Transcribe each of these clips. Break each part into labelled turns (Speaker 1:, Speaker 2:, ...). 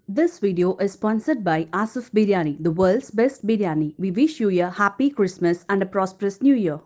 Speaker 1: This video is sponsored by Asif Biryani, the world's best biryani. We wish you a happy Christmas and a prosperous new year.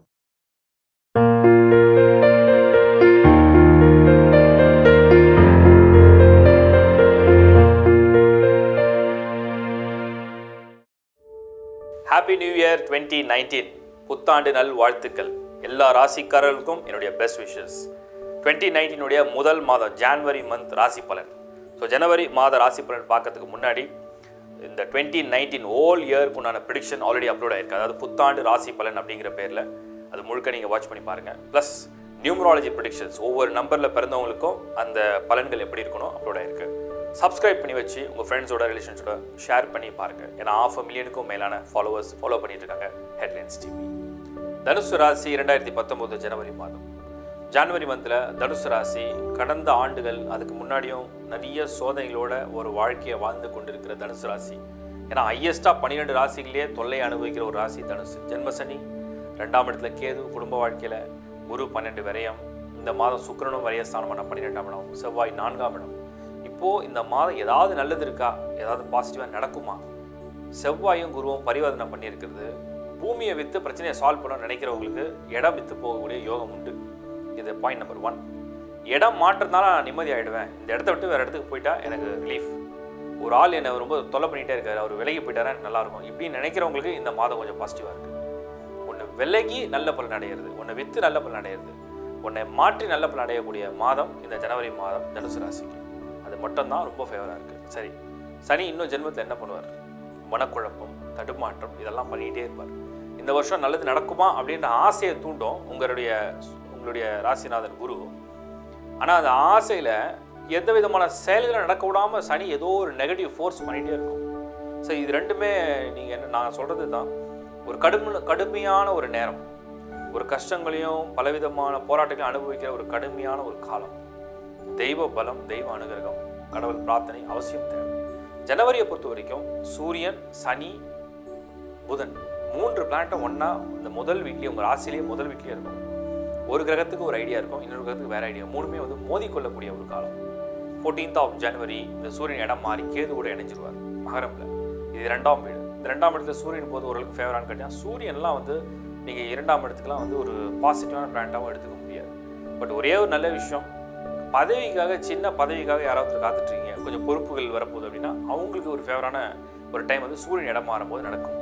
Speaker 2: Happy new year twenty nineteen புத்தாண்டு நல் வாழ்த்துக்கள் எல்லா ராசிக்காரர்களுக்கும் என்னுடைய best wishes twenty நைன்டீனுடைய முதல் மாதம் January month ராசி பலன் ஸோ ஜனவரி மாத ராசி பலன் பார்க்கறதுக்கு முன்னாடி இந்த டுவெண்ட்டி நைன்டீன் ஓல் இயருக்கு உண்டான ப்ரிடிக்ஷன் ஆல்ரெடி அப்லோட் ஆயிருக்கு அதாவது புத்தாண்டு ராசி பலன் அப்படிங்கிற பேரில் அது முழுக்க நீங்கள் வாட்ச் பண்ணி பாருங்கள் ப்ளஸ் நியூமராலஜி ப்ரிடிக்ஷன்ஸ் ஒவ்வொரு நம்பரில் பிறந்தவங்களுக்கும் அந்த பலன்கள் எப்படி இருக்கணும் அப்லோட் ஆயிருக்கு சப்ஸ்கிரைப் பண்ணி வச்சு உங்கள் ஃப்ரெண்ட்ஸோட ரிலேஷன்ஸோட ஷேர் பண்ணி பாருங்கள் ஏன்னா ஆஃப் மில்லியனுக்கும் மேலான ஃபாலோவர்ஸ் ஃபாலோ பண்ணிட்டு இருக்காங்க ஹெட்லைன்ஸ் டிவி தனுசு ராசி இரண்டாயிரத்தி பத்தொம்போது ஜனவரி மாதம் ஜனவரி மந்தில் தனுசு ராசி கடந்த ஆண்டுகள் அதுக்கு முன்னாடியும் நிறைய சோதனைகளோட ஒரு வாழ்க்கையை வாழ்ந்து கொண்டிருக்கிற தனுசு ராசி ஏன்னா ஹையஸ்டாக பன்னிரெண்டு ராசிகளே தொல்லை அனுபவிக்கிற ஒரு ராசி தனுசு ஜென்மசனி ரெண்டாம் இடத்துல கேது குடும்ப வாழ்க்கையில் குரு பன்னெண்டு விரயம் இந்த மாதம் சுக்கிரனும் வரைய ஸ்தானமான பன்னிரெண்டாம் இடம் செவ்வாய் நான்காம் இடம் இப்போது இந்த மாதம் ஏதாவது நல்லது இருக்கா ஏதாவது பாசிட்டிவாக நடக்குமா செவ்வாயும் குருவும் பரிவர்த்தனை பண்ணியிருக்கிறது பூமியை விற்று பிரச்சனையை சால்வ் பண்ண நினைக்கிறவங்களுக்கு இடம் விற்று போகக்கூடிய யோகம் உண்டு இது பாயிண்ட் நம்பர் ஒன் இடம் மாற்றதுனால நான் நிம்மதி ஆகிடுவேன் இந்த இடத்த விட்டு வேறு இடத்துக்கு போயிட்டா எனக்கு ரிலீஃப் ஒரு ஆள் என்னை ரொம்ப தொல்லை பண்ணிகிட்டே இருக்காரு அவர் விலகி போயிட்டாரா எனக்கு நல்லாயிருக்கும் இப்படின்னு நினைக்கிறவங்களுக்கு இந்த மாதம் கொஞ்சம் பாசிட்டிவாக இருக்குது ஒன்று விலகி நல்ல பலன் அடையிறது ஒன்று விற்று நல்ல பலன் அடையிறது ஒன்றை மாற்றி நல்ல பலன் அடையக்கூடிய மாதம் இந்த ஜனவரி மாதம் தனுசு ராசிக்கு அது மட்டும்தான் ரொம்ப ஃபேவராக இருக்குது சரி சனி இன்னும் ஜென்மத்தில் என்ன பண்ணுவார் மனக்குழப்பம் தடுமாற்றம் இதெல்லாம் பண்ணிகிட்டே இருப்பார் இந்த வருஷம் நல்லது நடக்குமா அப்படின்ற ஆசையை தூண்டும் உங்களுடைய உங்களுடைய ராசிநாதன் குரு ஆனால் அந்த ஆசையில் எந்த விதமான செயல்களும் நடக்க விடாமல் சனி ஏதோ ஒரு நெகட்டிவ் ஃபோர்ஸ் பண்ணிகிட்டே இருக்கும் ஸோ இது ரெண்டுமே நீங்கள் என்ன நான் சொல்கிறது தான் ஒரு கடுமை கடுமையான ஒரு நேரம் ஒரு கஷ்டங்களையும் பலவிதமான போராட்டங்களையும் அனுபவிக்கிற ஒரு கடுமையான ஒரு காலம் தெய்வ பலம் தெய்வ அனுகிரகம் கடவுள் பிரார்த்தனை அவசியம் தேவை ஜனவரியை பொறுத்த வரைக்கும் சூரியன் சனி புதன் மூன்று பிளானட்டும் ஒன்றா இந்த முதல் வீட்லேயே உங்கள் ராசிலேயே முதல் வீட்லேயே இருக்கும் ஒரு கிரகத்துக்கு ஒரு ஐடியா இருக்கும் இன்னொரு கிரகத்துக்கு வேற ஐடியா மூணுமே வந்து மோதிக்கொள்ளக்கூடிய ஒரு காலம் ஃபோர்டீன்த் ஆஃப் ஜனவரி இந்த சூரியன் இடம் மாறி கேது கூட இணைஞ்சிருவார் மகரமில் இது ரெண்டாம் வீடு இந்த ரெண்டாம் இடத்துல சூரியன் போது ஓரளவுக்கு ஃபேவரானு கேட்டால் சூரியன்லாம் வந்து நீங்கள் இரண்டாம் இடத்துக்குலாம் வந்து ஒரு பாசிட்டிவான பிளானட்டாகவும் எடுத்துக்க முடியாது பட் ஒரே ஒரு நல்ல விஷயம் பதவிக்காக சின்ன பதவிக்காக யாராவது காத்துட்ருக்கீங்க கொஞ்சம் பொறுப்புகள் வரப்போகுது அப்படின்னா அவங்களுக்கு ஒரு ஃபேவரான ஒரு டைம் வந்து சூரியன் இடம் மாறும்போது நடக்கும்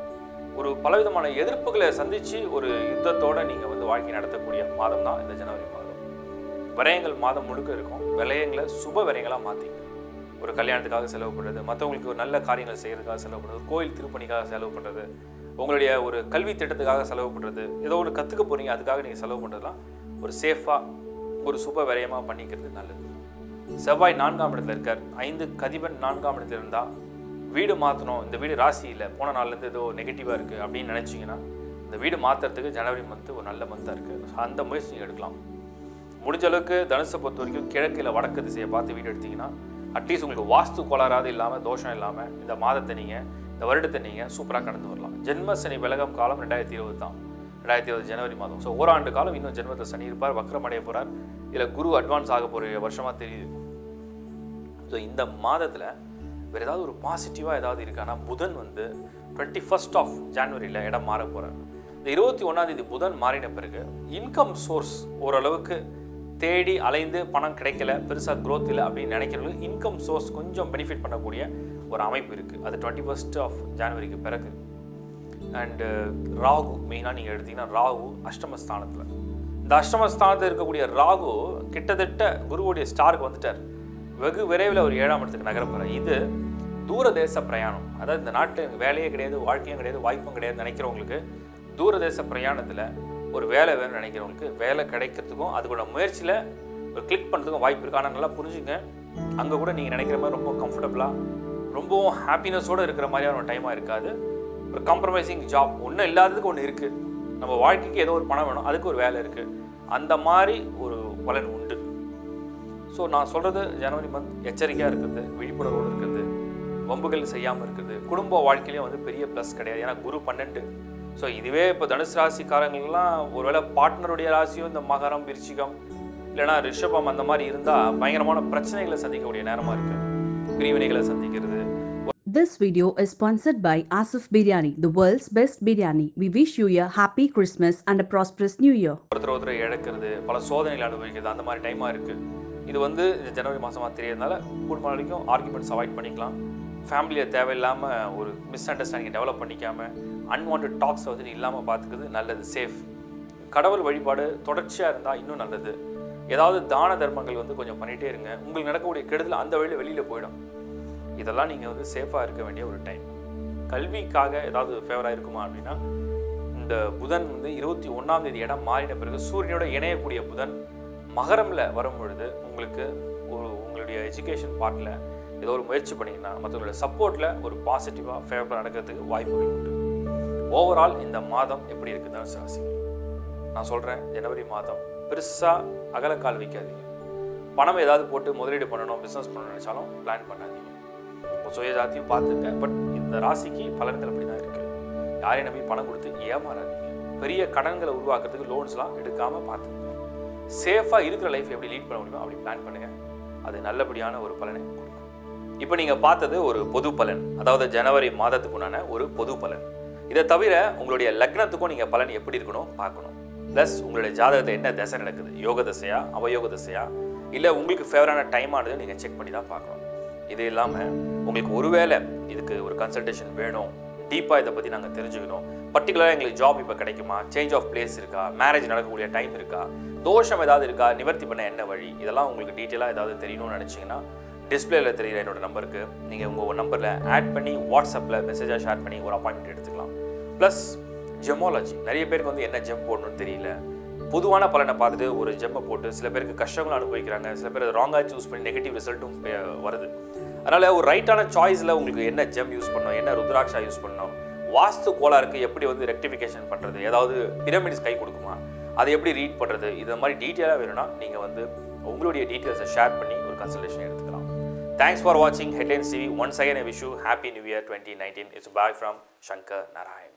Speaker 2: ஒரு பலவிதமான எதிர்ப்புகளை சந்தித்து ஒரு யுத்தத்தோடு நீங்கள் வந்து வாழ்க்கை நடத்தக்கூடிய மாதம் தான் இந்த ஜனவரி மாதம் விரயங்கள் மாதம் முழுக்க இருக்கும் விரயங்களை சுப விரயங்களாக மாற்றிங்க ஒரு கல்யாணத்துக்காக செலவு பண்ணுறது மற்றவங்களுக்கு ஒரு நல்ல காரியங்கள் செய்கிறதுக்காக செலவு பண்ணுறது கோயில் திருப்பணிக்காக செலவு பண்ணுறது உங்களுடைய ஒரு கல்வி திட்டத்துக்காக செலவு பண்ணுறது ஏதோ ஒன்று கற்றுக்க போகிறீங்க அதுக்காக நீங்கள் செலவு பண்ணுறதுலாம் ஒரு சேஃபாக ஒரு சுப விரயமாக பண்ணிக்கிறது நல்லது செவ்வாய் நான்காம் இடத்துல இருக்கார் ஐந்து கதிபன் நான்காம் இடத்துல இருந்தால் வீடு மாற்றணும் இந்த வீடு ராசி இல்லை போன நாள்லேருந்து ஏதோ நெகட்டிவாக இருக்குது அப்படின்னு நினச்சிங்கன்னா இந்த வீடு மாற்றுறதுக்கு ஜனவரி மந்த்து ஒரு நல்ல மந்தாக இருக்குது அந்த முயற்சி நீங்கள் எடுக்கலாம் முடிஞ்ச அளவுக்கு தனுசை பொறுத்த வரைக்கும் கிழக்கில் வடக்கு திசையை பார்த்து வீடு எடுத்தீங்கன்னா அட்லீஸ்ட் உங்களுக்கு வாஸ்து கோளாறாது இல்லாமல் தோஷம் இல்லாமல் இந்த மாதத்தை நீங்கள் இந்த வருடத்தை நீங்கள் சூப்பராக கடந்து வரலாம் ஜென்ம சனி விலகம் காலம் ரெண்டாயிரத்தி இருபது தான் ரெண்டாயிரத்தி இருபது ஜனவரி மாதம் ஸோ ஓராண்டு காலம் இன்னும் ஜென்மத்தை சனி இருப்பார் வக்ரம் அடைய போகிறார் இதில் குரு அட்வான்ஸ் ஆக போகிற வருஷமாக தெரியுது ஸோ இந்த மாதத்தில் வேறு ஏதாவது ஒரு பாசிட்டிவாக ஏதாவது இருக்கான்னா புதன் வந்து டுவெண்ட்டி ஃபஸ்ட் ஆஃப் ஜான்வரியில் இடம் மாற போகிறார் இந்த இருபத்தி ஒன்றாந்தேதி புதன் மாறின பிறகு இன்கம் சோர்ஸ் ஓரளவுக்கு தேடி அலைந்து பணம் கிடைக்கல பெருசாக க்ரோத் இல்லை அப்படின்னு நினைக்கிறவங்களுக்கு இன்கம் சோர்ஸ் கொஞ்சம் பெனிஃபிட் பண்ணக்கூடிய ஒரு அமைப்பு இருக்குது அது டுவெண்ட்டி ஃபஸ்ட் ஆஃப் ஜான்வரிக்கு பிறகு அண்டு ராகு மெயினாக நீங்கள் எடுத்தீங்கன்னா ராகு அஷ்டமஸ்தானத்தில் இந்த அஷ்டமஸ்தானத்தில் இருக்கக்கூடிய ராகு கிட்டத்தட்ட குருவுடைய ஸ்டாருக்கு வந்துட்டார் வெகு விரைவில் ஒரு ஏழாம் இடத்துக்கு நகரப்போகிறார் இது தூரதேச பிரயாணம் அதாவது இந்த நாட்டில் வேலையே கிடையாது வாழ்க்கையும் கிடையாது வாய்ப்பும் கிடையாது நினைக்கிறவங்களுக்கு தூரதேச பிரயாணத்தில் ஒரு வேலை வேணும்னு நினைக்கிறவங்களுக்கு வேலை கிடைக்கிறதுக்கும் அதுக்கூட முயற்சியில் ஒரு கிளிக் பண்ணுறதுக்கும் வாய்ப்பு இருக்குது ஆனால் நல்லா புரிஞ்சுங்க அங்கே கூட நீங்கள் நினைக்கிற மாதிரி ரொம்ப கம்ஃபர்டபுளாக ரொம்பவும் ஹாப்பினஸோடு இருக்கிற மாதிரியான ஒரு டைமாக இருக்காது ஒரு காம்ப்ரமைசிங் ஜாப் ஒன்றும் இல்லாததுக்கு ஒன்று இருக்குது நம்ம வாழ்க்கைக்கு ஏதோ ஒரு பணம் வேணும் அதுக்கு ஒரு வேலை இருக்குது அந்த மாதிரி ஒரு பலன் உண்டு ஸோ நான் சொல்கிறது ஜனவரி மந்த் எச்சரிக்கையாக இருக்கிறது விழிப்புணர்வோடு இருக்கிறது வம்புகள் செய்யாமல் இருக்கிறது குடும்ப வாழ்க்கையிலையும் வந்து பெரிய ப்ளஸ் கிடையாது ஏன்னா குரு பன்னெண்டு ஸோ இதுவே இப்போ தனுசு ராசிக்காரங்களுக்குலாம் ஒருவேளை பார்ட்னருடைய ராசியும் இந்த மகரம் விருச்சிகம் இல்லைனா ரிஷபம் அந்த மாதிரி இருந்தால் பயங்கரமான பிரச்சனைகளை சந்திக்கக்கூடிய நேரமாக இருக்குது பிரிவினைகளை சந்திக்கிறது
Speaker 1: This video is sponsored by Asif Biryani, the world's best biryani. We wish you a happy Christmas and a prosperous new year.
Speaker 2: ஒருத்தர் ஒருத்தர் இழக்கிறது பல சோதனைகள் அனுபவிக்கிறது அந்த மாதிரி டைமாக இருக்குது இது வந்து இந்த ஜனவரி மாதமாக தெரியறதுனால கூடுமான வரைக்கும் ஆர்குமெண்ட்ஸ் அவாய்ட் பண்ணிக்கலாம் ஃபேமிலியை தேவையில்லாமல் ஒரு மிஸ் அண்டர்ஸ்டாண்டிங் டெவலப் பண்ணிக்காமல் அன்வான்ட் டாக்ஸ் வந்து இல்லாமல் பார்த்துக்கிறது நல்லது சேஃப் கடவுள் வழிபாடு தொடர்ச்சியாக இருந்தால் இன்னும் நல்லது ஏதாவது தான தர்மங்கள் வந்து கொஞ்சம் பண்ணிகிட்டே இருங்க உங்களுக்கு நடக்கக்கூடிய கெடுதல் அந்த வழியில் வெளியில் போயிடும் இதெல்லாம் நீங்கள் வந்து சேஃபாக இருக்க வேண்டிய ஒரு டைம் கல்விக்காக ஏதாவது ஃபேவராக இருக்குமா அப்படின்னா இந்த புதன் வந்து இருபத்தி ஒன்றாம் தேதி இடம் மாறின பிறகு சூரியனோட இணையக்கூடிய புதன் மகரமில் வரும் பொழுது உங்களுக்கு ஒரு உங்களுடைய எஜுகேஷன் பார்ட்டில் ஏதோ ஒரு முயற்சி பண்ணிங்கன்னா மற்றவங்களோட சப்போர்ட்டில் ஒரு பாசிட்டிவாக ஃபேவராக நடக்கிறதுக்கு வாய்ப்புகள் உண்டு ஓவரால் இந்த மாதம் எப்படி இருக்குது தனுசு ராசி நான் சொல்கிறேன் ஜனவரி மாதம் பெருசாக அகலக்கால் வைக்காதீங்க பணம் ஏதாவது போட்டு முதலீடு பண்ணணும் பிஸ்னஸ் பண்ணணும்னு நினச்சாலும் பிளான் பண்ணாதீங்க உங்க சுய ஜாத்தியும் பார்த்துங்க பட் இந்த ராசிக்கு பலன்கள் அப்படி தான் இருக்குது யாரையும் நம்பி பணம் கொடுத்து ஏமாறாதீங்க பெரிய கடன்களை உருவாக்குறதுக்கு லோன்ஸ்லாம் எடுக்காமல் பார்த்துங்க சேஃபாக இருக்கிற லைஃப் எப்படி லீட் பண்ண முடியுமோ அப்படி பிளான் பண்ணுங்கள் அது நல்லபடியான ஒரு பலனை கொடுக்கும் இப்போ நீங்கள் பார்த்தது ஒரு பொது பலன் அதாவது ஜனவரி மாதத்துக்குண்டான ஒரு பொது பலன் இதை தவிர உங்களுடைய லக்னத்துக்கும் நீங்கள் பலன் எப்படி இருக்கணும் பார்க்கணும் ப்ளஸ் உங்களுடைய ஜாதகத்தில் என்ன தசை நடக்குது யோக தசையா அவயோக தசையா இல்லை உங்களுக்கு ஃபேவரான டைமானது நீங்கள் செக் பண்ணி தான் பார்க்கணும் இது இல்லாமல் உங்களுக்கு ஒருவேளை இதுக்கு ஒரு கன்சல்டேஷன் வேணும் டீப்பாக இதை பற்றி நாங்கள் தெரிஞ்சுக்கணும் பர்டிகுலராக எங்களுக்கு ஜாப் இப்போ கிடைக்குமா சேஞ்ச் ஆஃப் பிளேஸ் இருக்கா மேரேஜ் நடக்கக்கூடிய டைம் இருக்கா தோஷம் ஏதாவது இருக்கா நிவர்த்தி பண்ண என்ன வழி இதெல்லாம் உங்களுக்கு டீட்டெயிலாக ஏதாவது தெரியணும்னு நினச்சிங்கன்னா டிஸ்பிளேல தெரியுற என்னோட நம்பருக்கு நீங்கள் உங்கள் நம்பரில் ஆட் பண்ணி வாட்ஸ்அப்பில் மெசேஜாக ஷேர் பண்ணி ஒரு அப்பாயின்மெண்ட் எடுத்துக்கலாம் ப்ளஸ் ஜெமாலஜி நிறைய பேருக்கு வந்து என்ன ஜெம் போடணும்னு தெரியல பொதுவான பலனை பார்த்துட்டு ஒரு ஜெம்மை போட்டு சில பேருக்கு கஷ்டங்களும் அனுபவிக்கிறாங்க சில பேர் ராங்காக சூஸ் பண்ணி நெகட்டிவ் ரிசல்ட்டும் வருது அதனால் ஒரு ரைட்டான சாய்ஸில் உங்களுக்கு என்ன ஜெம் யூஸ் பண்ணணும் என்ன ருத்ராட்சா யூஸ் பண்ணணும் வாஸ்து கோளாறுக்கு எப்படி வந்து ரெக்டிஃபிகேஷன் பண்ணுறது ஏதாவது பிரமிட்ஸ் கை கொடுக்குமா அதை எப்படி ரீட் பண்ணுறது இது மாதிரி டீட்டெயிலாக வேணும்னா நீங்கள் வந்து உங்களுடைய டீட்டெயில்ஸை ஷேர் பண்ணி ஒரு கன்சல்டேஷன் எடுத்துக்கலாம் தேங்க்ஸ் ஃபார் வாட்சிங் headlines TV once again I wish you happy new year twenty nineteen it's bye from Shankar Narayan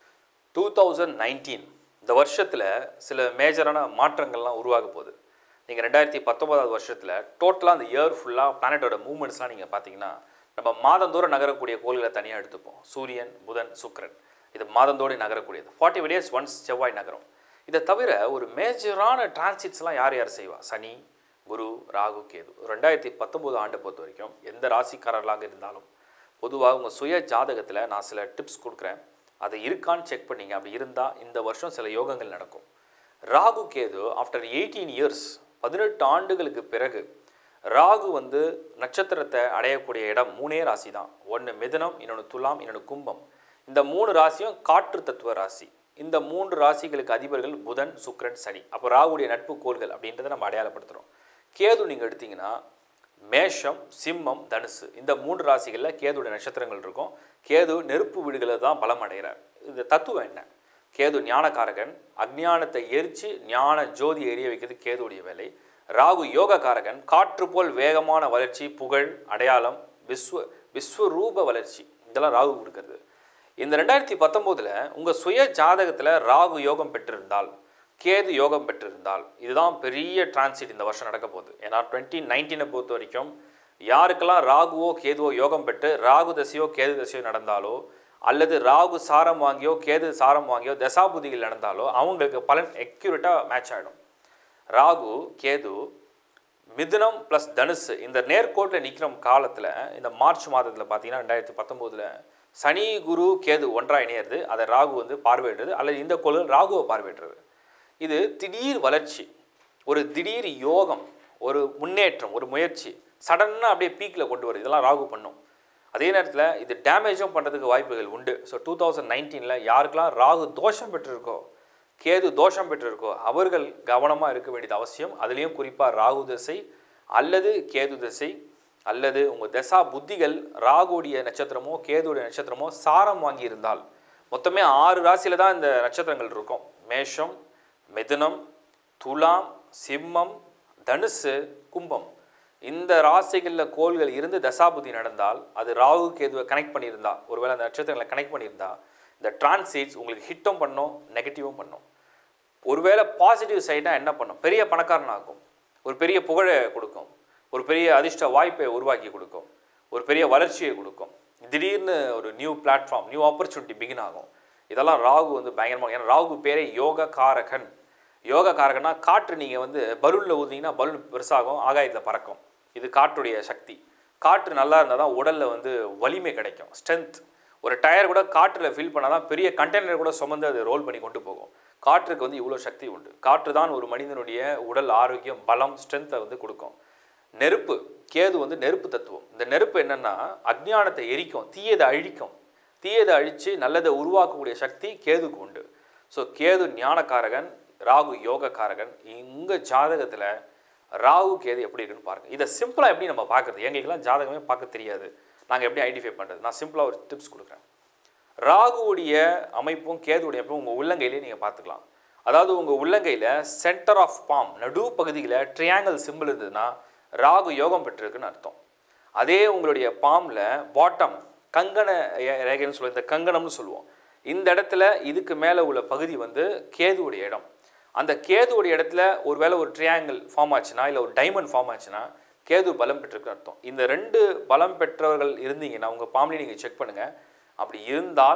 Speaker 2: two thousand nineteen இந்த வருஷத்தில் சில மேஜரான மாற்றங்கள்லாம் உருவாக போகுது நீங்கள் ரெண்டாயிரத்தி பத்தொன்பதாவது வருஷத்தில் டோட்டலாக அந்த இயர் ஃபுல்லாக பிளானட்டோட மூவ்மெண்ட்ஸ்லாம் நீங்கள் பார்த்தீங்கன்னா நம்ம மாதந்தோறும் நகரக்கூடிய கோள்களை தனியாக எடுத்துப்போம் சூரியன் புதன் சுக்கிரன் இது மாதந்தோடு நகரக்கூடியது ஃபார்ட்டி டேஸ் ஒன்ஸ் செவ்வாய் நகரம் இதை தவிர ஒரு மேஜரான டிரான்சிட்ஸ்லாம் யார் யார் செய்வா சனி குரு ராகு கேது ரெண்டாயிரத்தி பத்தொம்போது ஆண்டை பொறுத்த வரைக்கும் எந்த ராசிக்காரர்களாக இருந்தாலும் பொதுவாக உங்கள் சுய ஜாதகத்தில் நான் சில டிப்ஸ் கொடுக்குறேன் அது இருக்கான்னு செக் பண்ணீங்க அப்படி இருந்தால் இந்த வருஷம் சில யோகங்கள் நடக்கும் Rahu Ketu after eighteen years பதினெட்டு ஆண்டுகளுக்கு பிறகு ராகு வந்து நட்சத்திரத்தை அடையக்கூடிய இடம் மூணே ராசி தான் ஒன்று மிதனம் இன்னொன்று துலாம் இன்னொன்று கும்பம் இந்த மூணு ராசியும் காற்று தத்துவ ராசி இந்த மூன்று ராசிகளுக்கு அதிபர்கள் புதன் சுக்கிரன் சனி அப்போ ராகுடைய நட்பு கோள்கள் அப்படின்றத நம்ம அடையாளப்படுத்துகிறோம் கேது நீங்கள் எடுத்தீங்கன்னா மேஷம் சிம்மம் தனுசு இந்த மூன்று ராசிகளில் கேதுடைய நட்சத்திரங்கள் இருக்கும் கேது நெருப்பு வீடுகளை தான் பலம் அடைகிறார் இது தத்துவம் என்ன கேது ஞானகாரகன் அஜ்ஞானத்தை எரித்து ஞான ஜோதி எரிய வைக்கிறது கேதுடைய வேலை ராகு யோககாரகன் காற்று போல் வேகமான வளர்ச்சி புகழ் அடையாளம் விஸ்வ விஸ்வரூப வளர்ச்சி இதெல்லாம் ராகு கொடுக்கறது இந்த ரெண்டாயிரத்தி பத்தொம்போதில் உங்கள் சுய ஜாதகத்தில் ராகு யோகம் பெற்றிருந்தால் கேது யோகம் பெற்றிருந்தால் இதுதான் பெரிய டிரான்சிட் இந்த வருஷம் நடக்க போகுது ஏன்னா டுவெண்ட்டி நைன்டீனை பொறுத்த வரைக்கும் யாருக்கெல்லாம் ராகுவோ கேதுவோ யோகம் பெற்று ராகு தசையோ கேது தசையோ நடந்தாலோ அல்லது ராகு சாரம் வாங்கியோ கேது சாரம் வாங்கியோ தசாபுதிகள் நடந்தாலோ அவங்களுக்கு பலன் எக்யூரேட்டாக மேட்ச் ஆகிடும் ராகு கேது மிதுனம் ப்ளஸ் தனுசு இந்த நேர்கோட்டில் நிற்கிற காலத்தில் இந்த மார்ச் மாதத்தில் பார்த்தீங்கன்னா ரெண்டாயிரத்தி பத்தொம்போதில் சனி குரு கேது ஒன்றாக இணையிறது அதை ராகு வந்து பார்வையிடுறது அல்லது இந்த கோள்கள் ராகுவை பார்வையிடுறது இது திடீர் வளர்ச்சி ஒரு திடீர் யோகம் ஒரு முன்னேற்றம் ஒரு முயற்சி சடனாக அப்படியே பீக்கில் கொண்டு வருது இதெல்லாம் ராகு பண்ணும் அதே நேரத்தில் இது டேமேஜும் பண்ணுறதுக்கு வாய்ப்புகள் உண்டு ஸோ டூ தௌசண்ட் நைன்டீனில் யாருக்கெல்லாம் ராகு தோஷம் பெற்றிருக்கோ கேது தோஷம் பெற்றிருக்கோ அவர்கள் கவனமாக இருக்க வேண்டியது அவசியம் அதுலேயும் குறிப்பாக ராகு தசை அல்லது கேது தசை அல்லது உங்கள் தசா புத்திகள் ராகுடைய நட்சத்திரமோ கேதுடைய நட்சத்திரமோ சாரம் வாங்கியிருந்தால் மொத்தமே ஆறு ராசியில் தான் இந்த நட்சத்திரங்கள் இருக்கும் மேஷம் மிதுனம் துலாம் சிம்மம் தனுசு கும்பம் இந்த ராசிகளில் கோள்கள் இருந்து தசாபுதி நடந்தால் அது ராகு கேதுவை கனெக்ட் பண்ணியிருந்தா ஒருவேளை அந்த நட்சத்திரங்களை கனெக்ட் பண்ணியிருந்தா இந்த டிரான்சிட்ஸ் உங்களுக்கு ஹிட்டும் பண்ணும் நெகட்டிவும் பண்ணும் ஒருவேளை பாசிட்டிவ் சைடாக என்ன பண்ணும் பெரிய பணக்காரனாக்கும் ஒரு பெரிய புகழை கொடுக்கும் ஒரு பெரிய அதிர்ஷ்ட வாய்ப்பை உருவாக்கி கொடுக்கும் ஒரு பெரிய வளர்ச்சியை கொடுக்கும் திடீர்னு ஒரு new platform new opportunity begin ஆகும் இதெல்லாம் ராகு வந்து பயங்கரமாக ஏன்னா ராகு பேரே யோக காரகன் யோக காரகன்னா காற்று நீங்கள் வந்து பலூனில் ஊதிங்கன்னா பலூன் பெருசாகும் ஆகாயத்தில் பறக்கும் இது காற்றுடைய சக்தி காற்று நல்லா இருந்தால் தான் உடலில் வந்து வலிமை கிடைக்கும் ஸ்ட்ரென்த் ஒரு டயர் கூட காற்றில் ஃபில் பண்ணால் தான் பெரிய கண்டெய்னர் கூட சுமந்து அது ரோல் பண்ணி கொண்டு போகும் காற்றுக்கு வந்து இவ்வளோ சக்தி உண்டு காற்று தான் ஒரு மனிதனுடைய உடல் ஆரோக்கியம் பலம் ஸ்ட்ரென்த்தை வந்து கொடுக்கும் நெருப்பு கேது வந்து நெருப்பு தத்துவம் இந்த நெருப்பு என்னன்னா அஜ்ஞானத்தை எரிக்கும் தீயதை அழிக்கும் தீயதை அழித்து நல்லதை உருவாக்கக்கூடிய சக்தி கேதுக்கு உண்டு ஸோ கேது ஞானக்காரகன் ராகு யோகக்காரகன் உங்கள் ஜாதகத்தில் ராகு கேது எப்படி இருக்குன்னு பாருங்கள் இதை சிம்பிளாக எப்படி நம்ம பார்க்குறது எங்களுக்கெல்லாம் ஜாதகமே பார்க்க தெரியாது நாங்கள் எப்படி ஐடென்டிஃபை பண்ணுறது நான் சிம்பிளாக ஒரு டிப்ஸ் கொடுக்குறேன் ராகுவுடைய அமைப்பும் கேதுவுடைய அமைப்பும் உங்கள் உள்ளங்கையிலே நீங்கள் பார்த்துக்கலாம் அதாவது உங்கள் உள்ளங்கையில் சென்டர் ஆஃப் பாம் நடு பகுதியில் ட்ரையாங்கிள் சிம்பிள் இருந்ததுன்னா ராகு யோகம் பெற்றிருக்குன்னு அர்த்தம் அதே உங்களுடைய பாம்பில் பாட்டம் கங்கண ரே- ரேகைன்னு சொல்லுவோம் இந்த கங்கணம்னு சொல்லுவோம் இந்த இடத்துல இதுக்கு மேலே உள்ள பகுதி வந்து கேதுவுடைய இடம் அந்த கேதுவுடைய இடத்துல ஒருவேளை ஒரு ட்ரையாங்கிள் ஃபார்ம் ஆச்சுன்னா இல்லை ஒரு டைமண்ட் ஃபார்ம் ஆச்சுன்னா கேது பலம் பெற்றிருக்குன்னு அர்த்தம் இந்த ரெண்டு பலம் பெற்றவர்கள் இருந்தீங்கன்னா உங்கள் பாம்பையும் நீங்கள் செக் பண்ணுங்கள் அப்படி இருந்தால்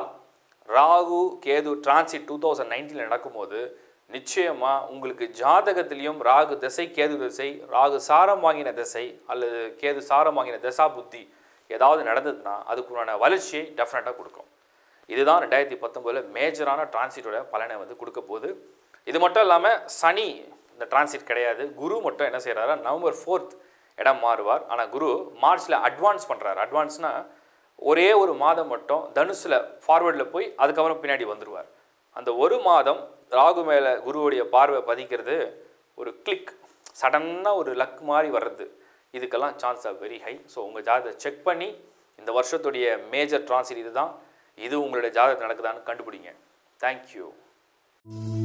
Speaker 2: Rahu Ketu transit two thousand நைன்டீனில் நடக்கும்போது நிச்சயமாக உங்களுக்கு ஜாதகத்திலையும் ராகு திசை கேது திசை ராகு சாரம் வாங்கின திசை அல்லது கேது சாரம் வாங்கின தசா புத்தி ஏதாவது நடந்ததுன்னா அதுக்குண்டான வளர்ச்சியை டெஃபினட்டாக கொடுக்கும் இதுதான் ரெண்டாயிரத்தி பத்தொம்போதில் மேஜரான டிரான்சிட்டோட பலனை வந்து கொடுக்க போகுது இது மட்டும் இல்லாமல் சனி இந்த டிரான்சிட் கிடையாது குரு மட்டும் என்ன செய்கிறாரா நவம்பர் ஃபோர்த் இடம் மாறுவார் ஆனால் குரு மார்ச்சில் அட்வான்ஸ் பண்ணுறாரு அட்வான்ஸ்னால் ஒரே ஒரு மாதம் மட்டும் தனுசில் ஃபார்வர்டில் போய் அதுக்கப்புறம் பின்னாடி வந்துடுவார் அந்த ஒரு மாதம் ராகு மேலே குருவுடைய பார்வை பதிக்கிறது ஒரு கிளிக் சடன்னாக ஒரு லக் மாதிரி வர்றது இதுக்கெல்லாம் chance are very high so உங்கள் ஜாதகத்தை செக் பண்ணி இந்த வருஷத்துடைய மேஜர் டிரான்சிட் இதுதான் இது உங்களுடைய ஜாதகத்தில் நடக்குதான்னு கண்டுபிடிங்க தேங்க்யூ